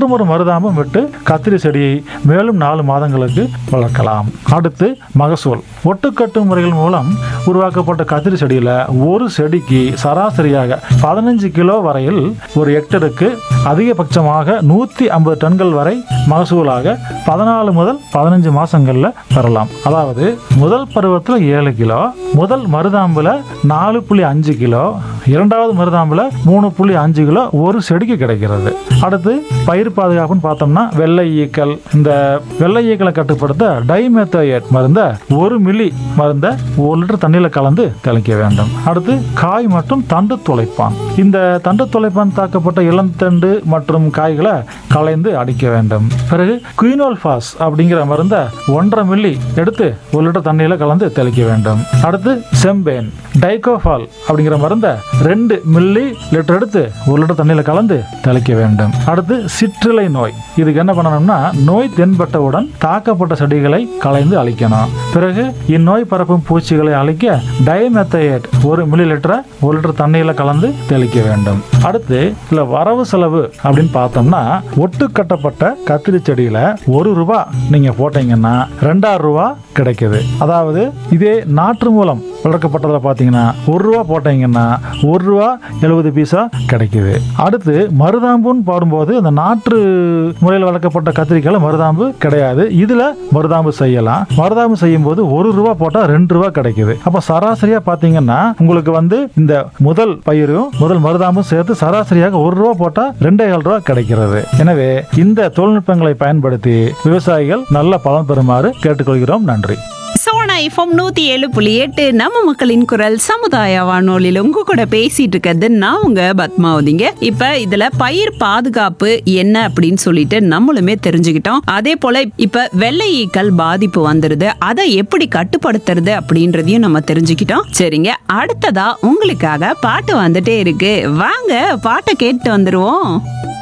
மற்றொரு மருதாம்பம் விட்டு கத்திரி செடியை மேலும் நாலு மாதங்களுக்கு வளர்க்கலாம் அடுத்து மகசூல் ஒட்டுக்கட்டு முறைகள் மூலம் உருவாக்கப்பட்ட கத்திரி செடியில் ஒரு செடிக்கு சராசரியாக பதினஞ்சு கிலோ வரையில் ஒரு ஹெக்டருக்கு அதிகபட்சமாக நூற்றி ஐம்பது டன்கள் வரை மகசூலாக பதினாலு முதல் பதினஞ்சு மாசங்கள்ல பெறலாம் அதாவது முதல் பருவத்தில் ஏழு கிலோ முதல் மருதாம்புல நாலு புள்ளி அஞ்சு கிலோ இரண்டாவது மருதாம்புல மூணு புள்ளி அஞ்சு கிலோ ஒரு செடிக்கு கிடைக்கிறது அடுத்து பயிர் பாதுகாப்புன்னு பார்த்தோம்னா வெள்ளை ஈக்கள் இந்த வெள்ளை ஈக்களை கட்டுப்படுத்த டைமெத்தோயேட் மருந்தை ஒரு மில்லி மருந்தை ஒரு லிட்டர் தண்ணியில் கலந்து தெளிக்க வேண்டும் அடுத்து காய் மற்றும் தண்டு துளைப்பான் இந்த தண்டு துளைப்பான் தாக்கப்பட்ட இளந்தண்டு மற்றும் காய்களை கலைந்து அடிக்க வேண்டும் பிறகு குயினோல் ஃபாஸ் அப்படிங்கிற மருந்தை ஒன்றரை மில்லி எடுத்து ஒரு லிட்டர் தண்ணியில் கலந்து தெளிக்க வேண்டும் அடுத்து செம்பேன் டைகோஃபால் அப்படிங்கிற மருந்தை ரெண்டு மில்லி லிட்டர் எடுத்து ஒரு லிட்டர் தண்ணியில் கலந்து தெளிக்க வேண்டும் அடுத்து சிற்றிலை நோய் இதுக்கு என்ன பண்ணணும்னா நோய் தென்பட்டவுடன் தாக்கப்பட்ட செடிகளை கலைந்து அழிக்கணும் பிறகு இந்நோய் பரப்பும் பூச்சிகளை அழிக்க டைமெத்தையேட் ஒரு மில்லி லிட்டரை ஒரு லிட்டர் தண்ணியில் கலந்து தெளிக்க வேண்டும் அடுத்து இல்ல வரவு செலவு அப்படின்னு பார்த்தோம்னா ஒட்டு கட்டப்பட்ட கத்திரி செடியில ஒரு ரூபா நீங்க போட்டீங்கன்னா ரெண்டாயிரம் ரூபா கிடைக்குது அதாவது இதே நாற்று மூலம் வளர்க்கப்பட்டதில் பார்த்தீங்கன்னா ஒரு ரூபா போட்டீங்கன்னா ஒரு ரூபா எழுபது பைசா கிடைக்குது அடுத்து மருதாம்புன்னு பாடும்போது அந்த நாற்று முறையில் வளர்க்கப்பட்ட கத்திரிக்காயில் மருதாம்பு கிடையாது இதில் மருதாம்பு செய்யலாம் மருதாம்பு செய்யும் போது ஒரு ரூபா போட்டால் ரெண்டு ரூபா கிடைக்குது அப்போ சராசரியாக பார்த்தீங்கன்னா உங்களுக்கு வந்து இந்த முதல் பயிரும் முதல் மருதாம்பும் சேர்த்து சராசரியாக ஒரு ரூபா போட்டால் ரெண்டே ஏழு ரூபா கிடைக்கிறது எனவே இந்த தொழில்நுட்பங்களை பயன்படுத்தி விவசாயிகள் நல்ல பலன் பெறுமாறு கேட்டுக்கொள்கிறோம் நன்றி சோனா எஃப்எம் நூத்தி ஏழு புள்ளி எட்டு நம்ம மக்களின் குரல் சமுதாய வானொலியில உங்க கூட பேசிட்டு இருக்கிறது நான் உங்க பத்மாவதிங்க இப்ப இதுல பயிர் பாதுகாப்பு என்ன அப்படின்னு சொல்லிட்டு நம்மளுமே தெரிஞ்சுக்கிட்டோம் அதே போல இப்ப வெள்ளை ஈக்கள் பாதிப்பு வந்துருது அதை எப்படி கட்டுப்படுத்துறது அப்படின்றதையும் நம்ம தெரிஞ்சுக்கிட்டோம் சரிங்க அடுத்ததா உங்களுக்காக பாட்டு வந்துட்டே இருக்கு வாங்க பாட்டை கேட்டு வந்துருவோம்